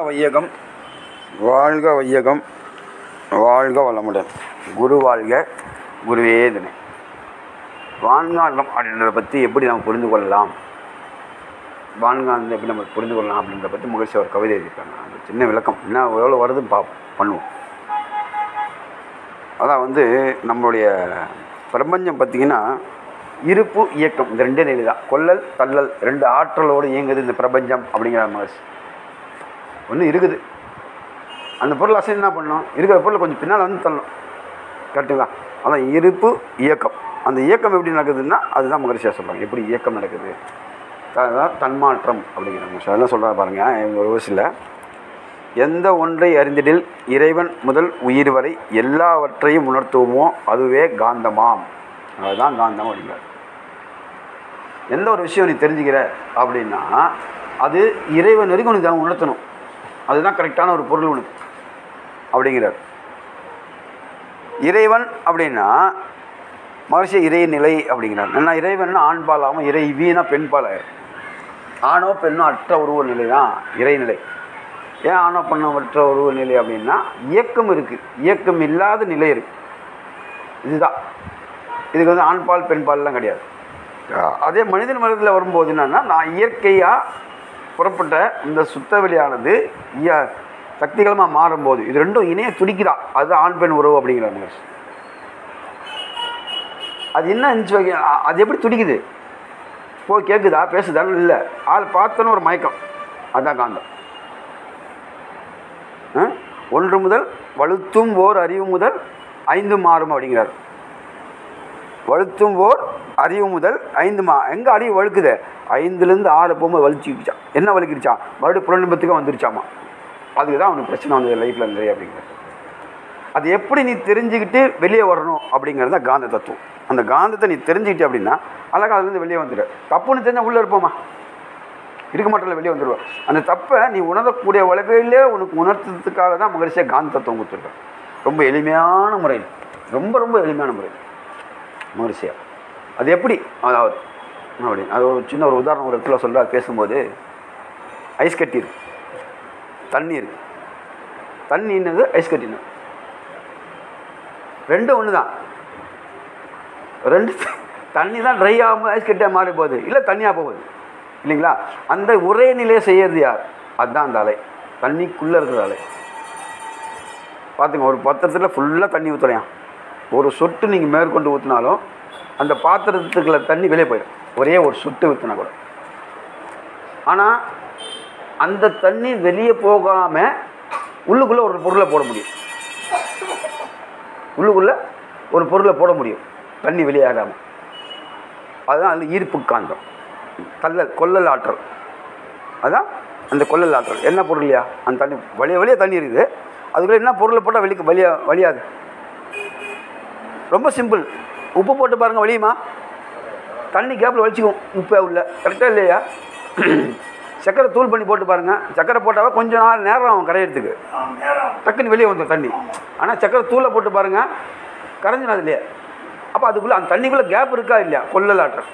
வையகம் வாழ்க வையகம் வாழ்க வளமுடன் குரு வாழ்க குருவே துணை வான்காந்தம் அப்படின்றத பற்றி எப்படி நம்ம புரிந்து கொள்ளலாம் வான்காந்தம் எப்படி நம்ம புரிந்து கொள்ளலாம் அப்படின்றத பற்றி மகிழ்ச்சி ஒரு கவிதை எழுதியிருக்காங்க அந்த சின்ன விளக்கம் என்ன எவ்வளோ வருதுன்னு பார்ப்போம் பண்ணுவோம் அதான் வந்து நம்மளுடைய பிரபஞ்சம் பார்த்திங்கன்னா இருப்பு இயக்கம் இந்த ரெண்டே நிலை தான் கொள்ளல் தள்ளல் ரெண்டு ஆற்றலோடு இயங்குது இந்த பிரபஞ்சம் அப்படிங்கிற மகிழ்ச்சி ஒன்று இருக்குது அந்த பொருள் அசைந்து என்ன பண்ணணும் இருக்கிற பொருள் கொஞ்சம் பின்னால் வந்து தள்ளணும் கரெக்டுங்களா அதான் இருப்பு இயக்கம் அந்த இயக்கம் எப்படி நடக்குதுன்னா அதுதான் மகிழ்ச்சியாக சொல்கிறாங்க எப்படி இயக்கம் நடக்குது அதான் தன்மாற்றம் அப்படிங்கிற மகிழ்ச்சி அதெல்லாம் சொல்கிறாங்க பாருங்கள் எங்கள் ஒரு வயசில் எந்த ஒன்றை அறிந்திடில் இறைவன் முதல் உயிர் வரை எல்லாவற்றையும் உணர்த்துவோமோ அதுவே காந்தமாம் அதுதான் காந்தம் அப்படிங்கிறார் எந்த ஒரு விஷயம் நீ தெரிஞ்சுக்கிற அப்படின்னா அது இறைவன் வரைக்கும் உனக்கு அதை உணர்த்தணும் அதுதான் கரெக்டான ஒரு பொருள் உனக்கு அப்படிங்கிறார் இறைவன் அப்படின்னா மகர்ஷி இறைநிலை அப்படிங்கிறார் என்ன இறைவன் ஆண்பாலாமல் இறை வீணா பெண்பால் ஆணோ பெண்ணோ அற்ற உருவ நிலை தான் இறைநிலை ஏன் ஆணோ பெண்ணோ அற்ற உருவ நிலை அப்படின்னா இயக்கம் இருக்குது இயக்கம் இல்லாத நிலை இருக்குது இதுதான் இதுக்கு வந்து ஆண்பால் பெண்பால்லாம் கிடையாது அதே மனிதன் மனதில் வரும்போது என்னென்னா நான் இயற்கையாக புறப்பட்ட இந்த சுத்த வெளியானது இய சக்திகளமாக மாறும்போது இது ரெண்டும் இணைய துடிக்கிறா அது ஆண் பெண் உறவு அப்படிங்கிற மகர்ஷி அது என்ன இருந்துச்சு வைக்க அது எப்படி துடிக்குது போய் கேட்குதா பேசுதான்னு இல்லை ஆள் பார்த்தோன்னு ஒரு மயக்கம் அதான் காந்தம் ஆ? ஒன்று முதல் வலுத்தும் ஓர் அறிவு முதல் ஐந்து மாறும் அப்படிங்கிறார் வழுத்தும் ஓர் அறிவு முதல் ஐந்து மா எங்கே அறிவு வழுக்குது ஐந்துலேருந்து ஆறு போகும்போது வலிச்சுக்கிச்சான் என்ன வலிக்கிடுச்சான் மறுபடியும் புலன்பத்துக்கு வந்துருச்சாமா அதுக்கு தான் அவனுக்கு பிரச்சனை வந்தது லைஃப்பில் நிறைய அப்படிங்கிறது அது எப்படி நீ தெரிஞ்சுக்கிட்டு வெளியே வரணும் அப்படிங்கிறது தான் காந்த தத்துவம் அந்த காந்தத்தை நீ தெரிஞ்சுக்கிட்டு அப்படின்னா அழகாக அதுலேருந்து வெளியே வந்துடு தப்புன்னு தெரிஞ்சால் உள்ளே இருப்போமா இருக்க மாட்டோம்ல வெளியே வந்துடுவோம் அந்த தப்பை நீ உணரக்கூடிய வகையிலே உனக்கு உணர்த்துறதுக்காக தான் மகிழ்ச்சியாக காந்த தத்துவம் கொடுத்துருக்கேன் ரொம்ப எளிமையான முறையில் ரொம்ப ரொம்ப எளிமையான முறையில் மகிழ்ச்சியாக அது எப்படி அதாவது அப்படி அது ஒரு சின்ன ஒரு உதாரணம் ஒரு இடத்துல சொல்கிறார் பேசும்போது ஐஸ் கட்டி இருக்கு தண்ணி இருக்கு தண்ணின்னது ஐஸ் கட்டினது ரெண்டும் ஒன்று தான் ரெண்டு தண்ணி தான் ட்ரை ஆகும்போது ஐஸ் கட்டியாக மாறி போகுது இல்லை தண்ணியாக போகுது இல்லைங்களா அந்த ஒரே நிலையை செய்யறது யார் அதுதான் அந்த அலை தண்ணிக்குள்ளே இருக்கிற அலை பார்த்துங்க ஒரு பாத்திரத்தில் ஃபுல்லாக தண்ணி ஊற்றுறையாம் ஒரு சொட்டு நீங்கள் மேற்கொண்டு ஊற்றினாலும் அந்த பாத்திரத்துக்குள்ள தண்ணி வெளியே போயிடும் ஒரே ஒரு சொட்டு ஊற்றினா கூட ஆனால் அந்த தண்ணி வெளியே போகாமல் உள்ளுக்குள்ளே ஒரு பொருளை போட முடியும் உள்ளுக்குள்ளே ஒரு பொருளை போட முடியும் தண்ணி வெளியேறாமல் அதுதான் அதில் ஈர்ப்பு காந்தம் தள்ளல் கொள்ளல் ஆற்றல் அதான் அந்த கொள்ளல் ஆற்றல் என்ன பொருள் இல்லையா அந்த தண்ணி வழிய வழியாக தண்ணி இருக்குது அதுக்குள்ளே என்ன பொருளை போட்டால் வெளிக்கு வழியா வழியாது ரொம்ப சிம்பிள் உப்பு போட்டு பாருங்கள் வழியுமா தண்ணி கேப்பில் வலிச்சிக்கும் உப்பே உள்ள கரெக்டாக இல்லையா சக்கரை தூள் பண்ணி போட்டு பாருங்கள் சக்கரை போட்டாவே கொஞ்ச நாள் நேரம் ஆகும் கரையிறதுக்கு டக்குன்னு வெளியே வந்துடும் தண்ணி ஆனால் சக்கரை தூளை போட்டு பாருங்கள் கரைஞ்சிடும் அது இல்லையா அப்போ அதுக்குள்ளே அந்த தண்ணிக்குள்ளே கேப் இருக்கா இல்லையா கொள்ளல் ஆற்றல்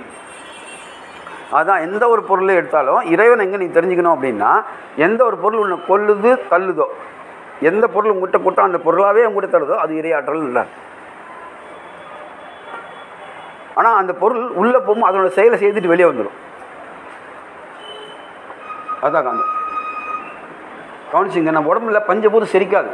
அதான் எந்த ஒரு பொருளை எடுத்தாலும் இறைவன் எங்கே நீ தெரிஞ்சுக்கணும் அப்படின்னா எந்த ஒரு பொருள் உன்னை கொல்லுது தள்ளுதோ எந்த பொருள் உங்கள்கிட்ட கூட்டம் அந்த பொருளாகவே உங்கள்கிட்ட தள்ளுதோ அது இறையாற்றல் இல்லை ஆனால் அந்த பொருள் உள்ளே போகும்போது அதனோட செயலை செய்துட்டு வெளியே வந்துடும் அதான் காந்தம் கவனிச்சிங்க நம்ம உடம்புல பஞ்சபூதம் செரிக்காது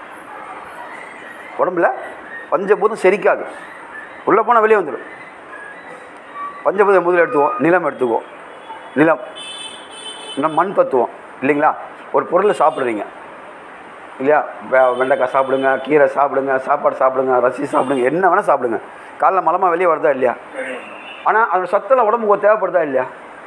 உடம்புல பஞ்சபூதம் செரிக்காது உள்ளே போனால் வெளியே வந்துடும் பஞ்சபூதம் முதல்ல எடுத்துக்குவோம் நிலம் எடுத்துக்குவோம் நிலம் இன்னும் மண் தத்துவம் இல்லைங்களா ஒரு பொருளை சாப்பிட்றீங்க இல்லையா வெ- வெண்டைக்காய் சாப்பிடுங்க கீரை சாப்பிடுங்க சாப்பாடு சாப்பிடுங்க ரசி சாப்பிடுங்க என்ன வேணால் சாப்பிடுங்க காலைல மலமாக வெளியே வருதா இல்லையா ஆனால் அதோட சத்தெல்லாம் உடம்புக்கு ஒரு தேவைப்படுதா இல்லையா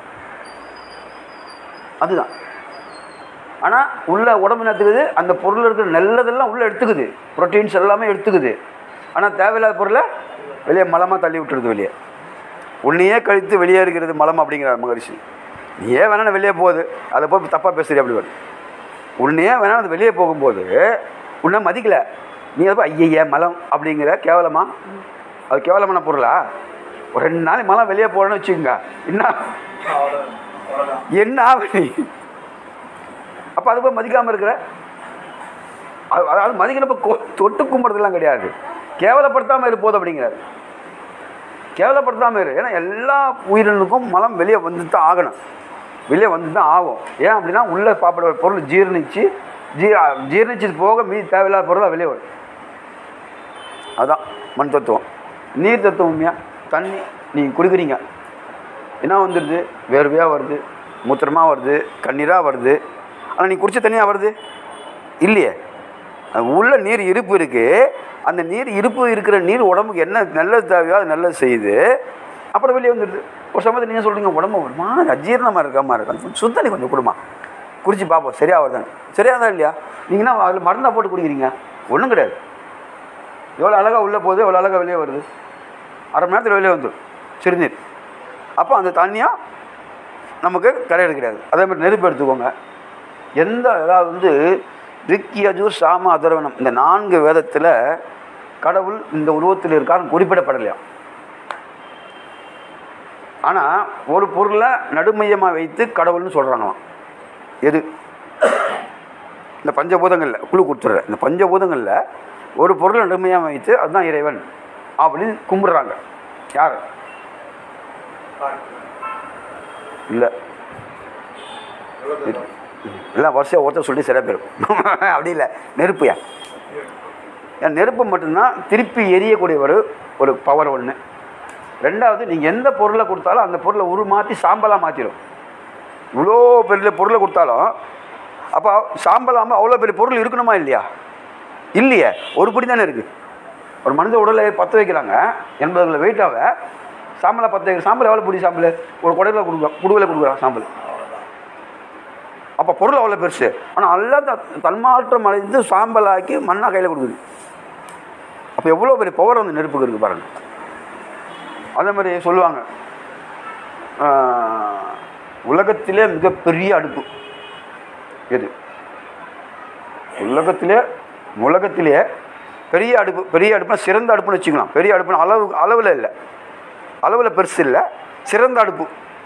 அதுதான் ஆனால் உள்ள உடம்பு என்ன எடுத்துக்குது அந்த பொருள் இருக்கிற நல்லதெல்லாம் உள்ளே எடுத்துக்குது ப்ரோட்டீன்ஸ் எல்லாமே எடுத்துக்குது ஆனால் தேவையில்லாத பொருளை வெளியே மலமாக தள்ளி விட்டுருது வெளியே உன்னையே கழித்து வெளியே இருக்கிறது மலம் அப்படிங்கிறார் மகரிஷி நீ ஏன் வேணாலும் வெளியே போகுது அதை போய் தப்பாக பேசுறீ அப்படி வரும் உன்னையே வேணாலும் அது வெளியே போகும்போது உன்னை மதிக்கல நீ அதை போய் ஐயய்ய மலம் அப்படிங்கிற கேவலமா அது கேவலமான பொருளா ஒரு ரெண்டு நாள் மலம் வெளியே போகணும்னு வச்சுக்கோங்க என்ன என்ன ஆகும் நீ அப்போ அது போய் மதிக்காமல் இருக்கிற அது- அதாவது மதிக்கிறப்ப கொ- தொட்டு கும்பிட்றதுலாம் கிடையாது கேவலப்படுத்தாமல் இரு போதும் அப்படிங்கிறாரு கேவலப்படுத்தாமல் இரு ஏன்னா எல்லா உயிரினுக்கும் மலம் வெளியே வந்து தான் ஆகணும் வெளியே வந்து தான் ஆகும் ஏன் அப்படின்னா உள்ளே சாப்பிடுற பொருள் ஜீரணிச்சு ஜீ ஜீரணிச்சது போக மீதி தேவையில்லாத பொருளாக வெளியே வரும் அதான் மண் தத்துவம் நீர் தத்துவம்யா தண்ணி நீங்கள் குடிக்கிறீங்க என்ன வந்துடுது வேர்வையாக வருது மூத்திரமாக வருது கண்ணீராக வருது ஆனால் நீ குடிச்ச தண்ணியாக வருது இல்லையே அது உள்ள நீர் இருப்பு இருக்குது அந்த நீர் இருப்பு இருக்கிற நீர் உடம்புக்கு என்ன நல்லது தேவையோ அது நல்லது செய்யுது அப்புறம் வெளியே வந்துடுது ஒரு சமயத்தில் நீங்கள் சொல்கிறீங்க உடம்பு ஒரு மாதிரி அஜீரணமாக இருக்க மாதிரி இருக்கும் சுத்தண்ணி கொஞ்சம் கொடுமா குடிச்சு பார்ப்போம் சரியா வருதாங்க சரியா தான் இல்லையா நீங்கன்னா அதில் மருந்தாக போட்டு குடிக்கிறீங்க ஒன்றும் கிடையாது எவ்வளோ அழகாக உள்ளே போகுது எவ்வளோ அழகாக வெளியே வருது அரை மணி நேரத்தில் வெளியே வந்துடும் சிறுநீர் அப்போ அந்த தண்ணியாக நமக்கு கிடையாது கிடையாது அதே மாதிரி நெருப்பு எடுத்துக்கோங்க எந்த அதாவது வந்து ரிக் யஜூர் சாம அதர்வனம் இந்த நான்கு வேதத்தில் கடவுள் இந்த உருவத்தில் இருக்காருன்னு குறிப்பிடப்படலையா ஆனால் ஒரு பொருளை நடுமையமாக வைத்து கடவுள்னு சொல்கிறாங்களாம் எது இந்த பஞ்சபூதங்களில் குழு கொடுத்துட்றேன் இந்த பஞ்சபூதங்களில் ஒரு பொருளை நடுமையாக வைத்து அதுதான் இறைவன் அப்படின்னு கும்பிடுறாங்க யார் இல்லை எல்லாம் வருஷம் ஒருத்தர் சொல்லி சரியாக போயிடும் அப்படி இல்லை நெருப்புயா ஏன் நெருப்பு மட்டும்தான் திருப்பி எரியக்கூடிய ஒரு ஒரு பவர் ஒன்று ரெண்டாவது நீங்கள் எந்த பொருளை கொடுத்தாலும் அந்த பொருளை உரு மாற்றி சாம்பலாக மாற்றிடும் இவ்வளோ பெரிய பொருளை கொடுத்தாலும் அப்போ சாம்பலாமல் அவ்வளோ பெரிய பொருள் இருக்கணுமா இல்லையா இல்லையே ஒரு படி தானே இருக்குது ஒரு மனித உடலை பற்ற வைக்கிறாங்க எண்பது கிலோ வெயிட்டாக சாம்பலை பற்ற வைக்கிற சாம்பல் எவ்வளோ பிடி சாம்பல் ஒரு குடையில் கொடுக்குறோம் குடுவில் கொடுக்குறான் சாம்பல் அப்போ பொருள் அவ்வளோ பெருசு ஆனால் எல்லாம் த தன்மாற்றம் அடைந்து சாம்பலாக்கி மண்ணாக கையில் கொடுக்குது அப்போ எவ்வளோ பெரிய பவர் அந்த நெருப்புக்கு இருக்குது பாருங்க அதே மாதிரி சொல்லுவாங்க ஆஹ், உலகத்திலே மிகப்பெரிய அடுப்பு எது உலகத்திலே உலகத்திலே பெரிய அடுப்பு பெரிய அடுப்புனா சிறந்த அடுப்புன்னு வச்சுக்கலாம் பெரிய அடுப்புனா அளவு அளவில் இல்லை அளவில் பெருசு இல்லை சிறந்த அடுப்பு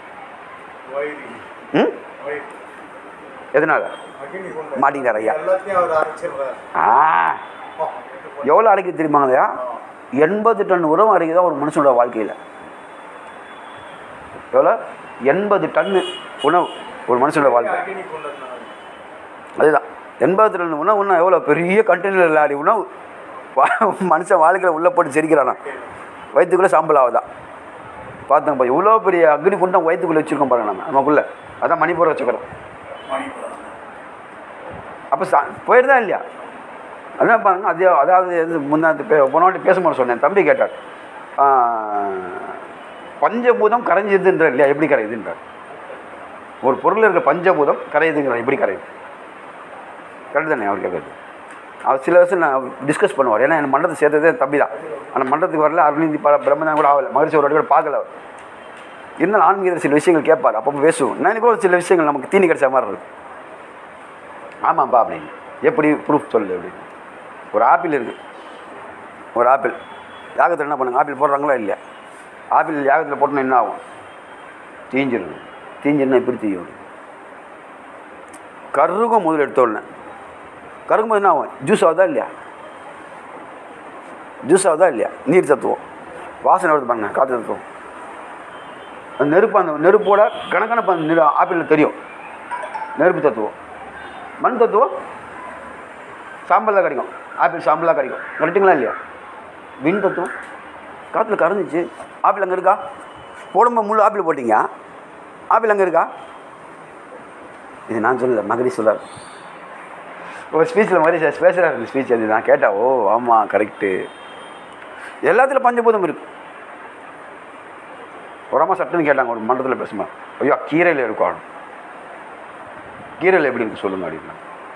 ம் எதனால மாட்டிக்கிட்டார் ஐயா எல்லாத்தையும் அவர் அரைச்சிடுறாரு ஆ எவ்வளோ அரைக்க தெரியுமாங்களையா எண்பது டன் உரம் அரைக்குதான் ஒரு மனுஷனோட வாழ்க்கையில் எவ்வளோ எண்பது டன்னு உணவு ஒரு மனுஷனோட வாழ்க்கை அக்னி கொண்டு வந்தாங்க அதுதான் எண்பது டன் உணவுன்னா எவ்வளோ பெரிய கண்டெய்னர் லாரி உணவு வா- மனுஷன் வாழ்க்கையில் உள்ளே போட்டு சிரிக்கிறானா வயிற்றுக்குள்ளே சாம்பல் ஆகுதான் பார்த்துங்க பா இவ்வளோ பெரிய அக்னி குண்டம் வயிற்றுக்குள்ளே வச்சுருக்கோம் பாருங்க நம்ம நமக்குள்ளே அதான் மணிப்பூர் வச்சுக்கிறோம் அப்போ சா போயிடுதா இல்லையா அதான் பாருங்க அதே அதாவது இது முன்னாடி பே போன வாட்டி பேசும்போது சொன்னேன் தம்பி கேட்டார் ஆ, பஞ்சபூதம் கரைஞ்சிதுன்ற இல்லையா எப்படி கரையுதுன்றார் ஒரு பொருள் இருக்க பஞ்சபூதம் கரையுதுங்கிற எப்படி கரையுது கரெக்டு தானே அவர் கேட்குறது அவர் சில வருஷம் நான் டிஸ்கஸ் பண்ணுவார் ஏன்னா என் மண்டலத்தை சேர்த்ததே என் தம்பி தான் ஆனால் மண்டலத்துக்கு வரல அருள்நீதி பல பிரம்மதான் கூட ஆகலை மகிழ்ச்சி ஒரு வாட்டி கூட பார்க்கல அவர் இருந்தாலும் ஆன்மீகத்தில் சில விஷயங்கள் கேட்பார் அப்போ பேசுவோம் நான் எனக்கு ஒரு சில விஷயங்கள் நமக்கு தீனி கிடைச்ச மாதிரி இருக்கும் ஆமாப்பா அப்படின்னு எப்படி ப்ரூஃப் சொல்லு அப்படின்னு ஒரு ஆப்பிள் இருக்குது ஒரு ஆப்பிள் யாகத்தில் என்ன பண்ணுங்க ஆப்பிள் போடுறாங்களா இல்லையா ஆப்பிள் யாகத்தில் போட்டோன்னா என்ன ஆகும் தீஞ்சிடும் தீஞ்சிருந்தா எப்படி தீயும் கருகும் முதல் எடுத்த உடனே கருகும் போது என்ன ஆகும் ஜூஸ் ஆகுதா இல்லையா ஜூஸ் ஆகுதா இல்லையா நீர் தத்துவம் வாசனை வருது பாருங்க காற்று தத்துவம் அந்த நெருப்பு அந்த நெருப்போட கணக்கணப்பு அந்த நெரு ஆப்பிளில் தெரியும் நெருப்பு தத்துவம் மண் தத்துவம் சாம்பல் தான் கிடைக்கும் ஆப்பிள் சாம்பலாக கிடைக்கும் கரெக்டுங்களா இல்லையா விண் தத்துவம் காற்றுல கறந்துச்சு ஆப்பிள் அங்கே இருக்கா போடும்போது முழு ஆப்பிள் போட்டீங்க ஆப்பிள் அங்கே இருக்கா இது நான் சொல்லல மகரி சொல்லார் ஒரு ஸ்பீச்சில் மாதிரி பேசுகிறார் இந்த ஸ்பீச் அது நான் கேட்டா ஓ ஆமாம் கரெக்டு எல்லாத்துலையும் பஞ்சபூதம் இருக்கு ஒரு அம்மா சட்டுன்னு கேட்டாங்க ஒரு மண்டலத்தில் பேசுமா ஐயோ கீரையில் இருக்கும் கீரையில் எப்படி இருக்கு சொல்லுங்க அப்படின்னா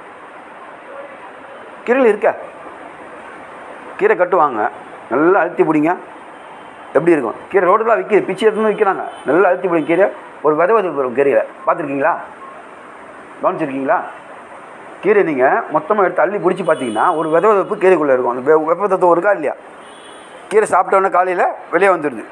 கீரையில் இருக்க கீரை கட்டுவாங்க நல்லா அழுத்தி பிடிங்க எப்படி இருக்கும் கீரை ரோட்டில் விற்கிது பிச்சை எடுத்துன்னு விற்கிறாங்க நல்லா அழுத்தி பிடிங்க கீரை ஒரு வித வித வரும் கீரையில் பார்த்துருக்கீங்களா கவனிச்சிருக்கீங்களா கீரை நீங்கள் மொத்தமாக எடுத்து அள்ளி பிடிச்சி பார்த்தீங்கன்னா ஒரு வித விதப்பு கீரைக்குள்ளே இருக்கும் அந்த வெ- வெப்ப தத்துவம் இருக்கா இல்லையா கீரை சாப்பிட்டோன்னே காலையில் வெளியே வந்துடுது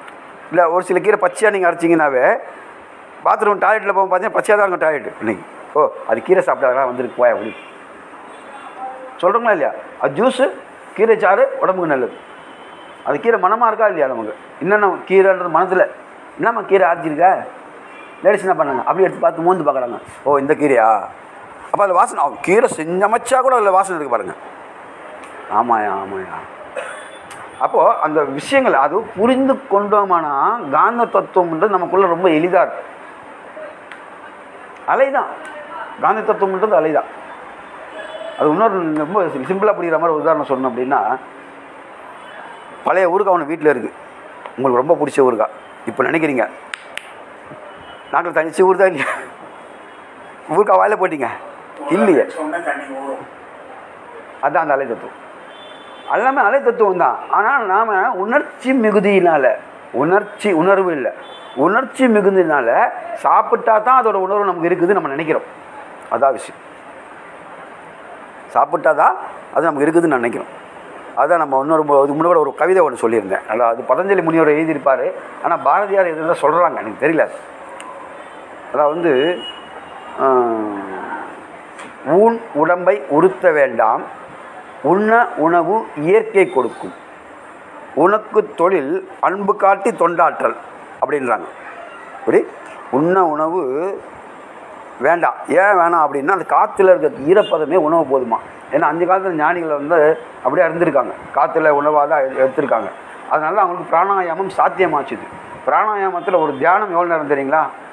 இல்லை ஒரு சில கீரை பச்சையாக நீங்கள் அரைச்சிங்கனாவே பாத்ரூம் டாய்லெட்டில் போகும் பார்த்தீங்கன்னா பச்சையாக தான் இருக்கும் டாய்லெட் இன்னைக்கு ஓ அது கீரை சாப்பிட்டாதான் வந்துருக்கு போயா அப்படி சொல்கிறோங்களா இல்லையா அது ஜூஸு கீரை சாறு உடம்புக்கு நல்லது அது கீரை மனமாக இருக்கா இல்லையா நமக்கு என்னென்ன கீரைன்றது மனத்தில் என்னம்மா கீரை ஆச்சிருக்க லேடிஸ் என்ன பண்ணாங்க அப்படி எடுத்து பார்த்து மூந்து பார்க்குறாங்க ஓ இந்த கீரையா அப்போ அதில் வாசனை அவன் கீரை செஞ்சமைச்சா கூட அதில் வாசனை இருக்கு பாருங்க ஆமாயா ஆமாயா அப்போது அந்த விஷயங்கள் அது புரிந்து கொண்டோமானா காந்த தத்துவம்ன்றது நமக்குள்ளே ரொம்ப எளிதாக இருக்கும் அலைதான் காந்த தத்துவம்ன்றது அலைதான் அது இன்னொரு ரொம்ப சிம்பிளாக புரிகிற மாதிரி ஒரு உதாரணம் சொல்லணும் அப்படின்னா பழைய ஊருக்கா ஒன்று வீட்டில் இருக்குது உங்களுக்கு ரொம்ப பிடிச்ச ஊருக்கா இப்போ நினைக்கிறீங்க நாங்கள் தனிச்சு ஊர் தான் இல்லையா ஊருக்கா வாயில போட்டீங்க இல்லையே சொன்னா தண்ணி ஊறும் அதான் அந்த அலை தத்துவம் எல்லாமே அலை தத்துவம் தான் ஆனால் நாம் உணர்ச்சி மிகுதியினால் உணர்ச்சி உணர்வு இல்லை உணர்ச்சி மிகுதினால சாப்பிட்டா தான் அதோட உணர்வு நமக்கு இருக்குது நம்ம நினைக்கிறோம் அதான் விஷயம் சாப்பிட்டா தான் அது நமக்கு இருக்குதுன்னு நான் நினைக்கிறோம் அதான் நம்ம இன்னொரு மு- இதுக்கு முன்னாடி ஒரு கவிதை ஒன்று சொல்லியிருந்தேன் நல்லா அது பதஞ்சலி முனிவர் எழுதியிருப்பார் ஆனால் பாரதியார் எதுவும் சொல்கிறாங்க எனக்கு தெரியல அது. அதான் வந்து ஆஹ், ஊன் உடம்பை உறுத்த வேண்டாம் உண்ண உணவு இயற்கை கொடுக்கும் உனக்கு தொழில் அன்பு காட்டி தொண்டாற்றல் அப்படின்றாங்க இப்படி உண்ண உணவு வேண்டாம் ஏன் வேணாம் அப்படின்னா அந்த காற்றுல இருக்க ஈரப்பதமே உணவு போதுமா ஏன்னா அஞ்சு காலத்தில் ஞானிகள் வந்து அப்படியே இருந்திருக்காங்க காற்றுல உணவாக தான் எடு- எடுத்திருக்காங்க அதனால அவங்களுக்கு பிராணாயாமம் சாத்தியமாச்சுது பிராணாயாமத்தில் ஒரு தியானம் எவ்வளோ நேரம் தெரியுங்களா